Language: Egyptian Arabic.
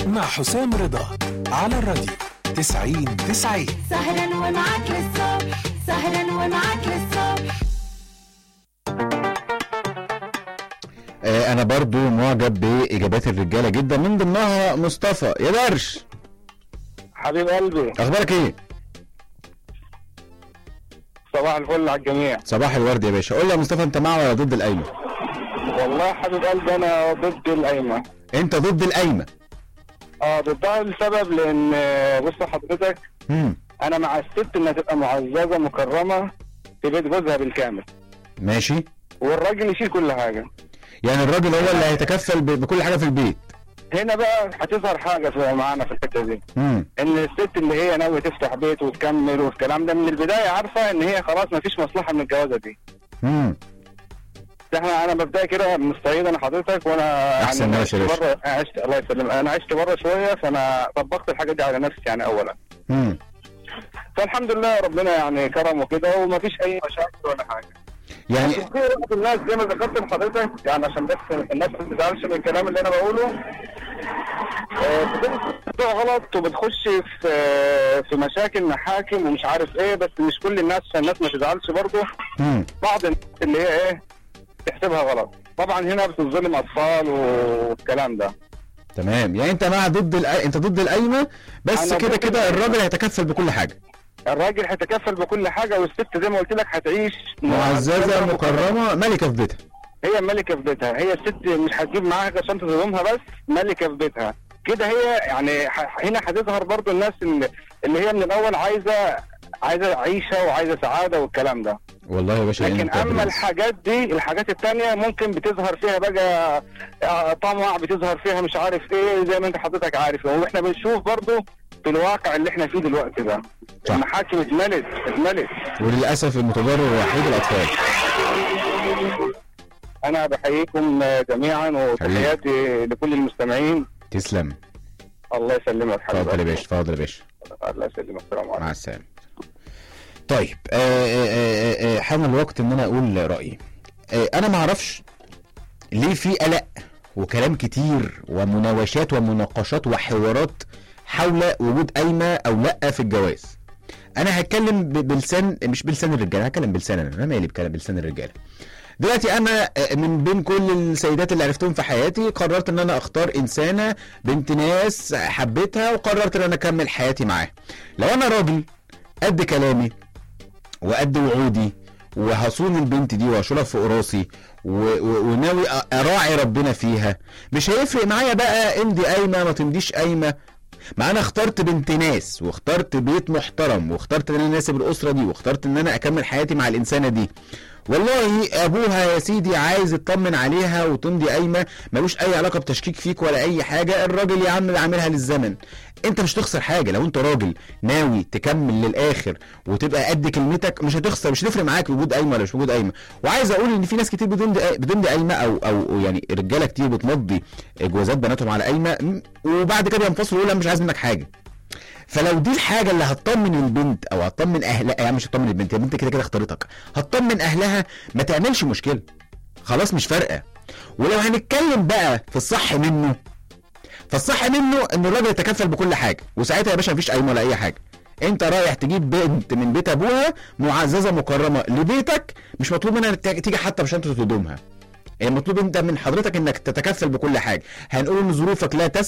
مع حسام رضا على الراديو 90 90 سهرا ومعاك للصبح سهرا ومعاك للصبح آه، انا برضو معجب باجابات الرجاله جدا من ضمنها مصطفى يا درش حبيب قلبي اخبارك ايه صباح الفل على الجميع صباح الورد يا باشا قول لي يا مصطفى انت مع ولا ضد القايمه والله حبيب قلبي انا ضد القايمه انت ضد القايمه اه ضدها لسبب لان آه، بص حضرتك امم انا مع الست انها تبقى معززه مكرمه في بيت جوزها بالكامل ماشي والراجل يشيل كل حاجه يعني الراجل هو اللي هيتكفل ب- بكل حاجه في البيت هنا بقى هتظهر حاجه في معانا في الحته دي امم ان الست اللي هي ناويه تفتح بيت وتكمل والكلام ده من البدايه عارفه ان هي خلاص ما فيش مصلحه من الجوازه دي امم احنا انا مبدئي كده من الصعيد انا حضرتك وانا أحسن يعني ناس يا باشا. بره عشت الله يسلم انا عشت بره شويه فانا طبقت الحاجه دي على نفسي يعني اولا امم فالحمد لله ربنا يعني كرم وكده وما فيش اي مشاكل ولا حاجه يعني بس في بعض الناس زي ما ذكرت لحضرتك يعني عشان بس الناس ما تزعلش من الكلام اللي انا بقوله آه، بتبقى غلط وبتخش في في مشاكل محاكم ومش عارف ايه بس مش كل الناس عشان الناس ما تزعلش برضه امم بعض الناس اللي هي ايه تحسبها غلط طبعا هنا بتظلم اطفال والكلام ده تمام يعني انت مع ضد الأ... انت ضد القايمه بس أنا كده ضد كده القايمة. الراجل هيتكفل بكل حاجه الراجل هيتكفل بكل حاجه والست زي ما قلت لك هتعيش معززه مكرمه ملكه في بيتها هي ملكه في بيتها هي الست مش هتجيب معاها عشان تظلمها بس ملكه في بيتها كده هي يعني ح- هنا هتظهر برضو الناس اللي, اللي هي من الاول عايزه عايزه عيشه وعايزه سعاده والكلام ده والله يا باشا لكن انت اما برنس. الحاجات دي الحاجات التانية ممكن بتظهر فيها بقى آه، طمع بتظهر فيها مش عارف ايه زي ما انت حضرتك عارف واحنا بنشوف برضو في الواقع اللي احنا فيه دلوقتي ده صح. المحاكم اتملت اتملت وللاسف المتضرر الوحيد الاطفال انا بحييكم جميعا وتحياتي لكل المستمعين تسلم الله يسلمك حبيبي اتفضل يا باشا اتفضل يا باشا الله يسلمك السلام عليكم مع السلامه طيب آه، آه، آه، آه، حان الوقت ان انا اقول رايي آه، انا ما اعرفش ليه في قلق وكلام كتير ومناوشات ومناقشات وحوارات حول وجود قايمه او لا في الجواز انا هتكلم ب- بلسان مش بلسان الرجاله هتكلم بلسان انا انا مالي بكلام بلسان الرجاله دلوقتي انا آه، من بين كل السيدات اللي عرفتهم في حياتي قررت ان انا اختار انسانه بنت ناس حبيتها وقررت ان انا اكمل حياتي معاها لو انا راجل قد كلامي وقد وعودي وهصون البنت دي واشيلها فوق راسي و- و- وناوي أ- اراعي ربنا فيها مش هيفرق معايا بقى امضي قايمه ما تمضيش قايمه ما انا اخترت بنت ناس واخترت بيت محترم واخترت ان انا اناسب الاسره دي واخترت ان انا اكمل حياتي مع الانسانه دي والله ابوها يا سيدي عايز يطمن عليها وتمضي قايمه ملوش اي علاقه بتشكيك فيك ولا اي حاجه الراجل يا عم عاملها للزمن انت مش تخسر حاجه لو انت راجل ناوي تكمل للاخر وتبقى قد كلمتك مش هتخسر مش هتفرق معاك وجود قايمه ولا مش وجود قايمه وعايز اقول ان في ناس كتير بتمضي بتمضي قايمه او او يعني رجاله كتير بتمضي جوازات بناتهم على قايمه م- وبعد كده ينفصلوا يقول انا مش عايز منك حاجه فلو دي الحاجه اللي هتطمن البنت او هتطمن اهلها يعني مش هتطمن البنت البنت كده كده اختارتك هتطمن اهلها ما تعملش مشكله خلاص مش فارقه ولو هنتكلم بقى في الصح منه فالصح منه ان الراجل يتكفل بكل حاجه وساعتها يا باشا مفيش قايمه ولا اي حاجه انت رايح تجيب بنت من بيت ابوها معززه مكرمه لبيتك مش مطلوب منها انك تيجي حتى بشنطه هدومها المطلوب انت من حضرتك انك تتكفل بكل حاجه هنقول ان ظروفك لا تسمح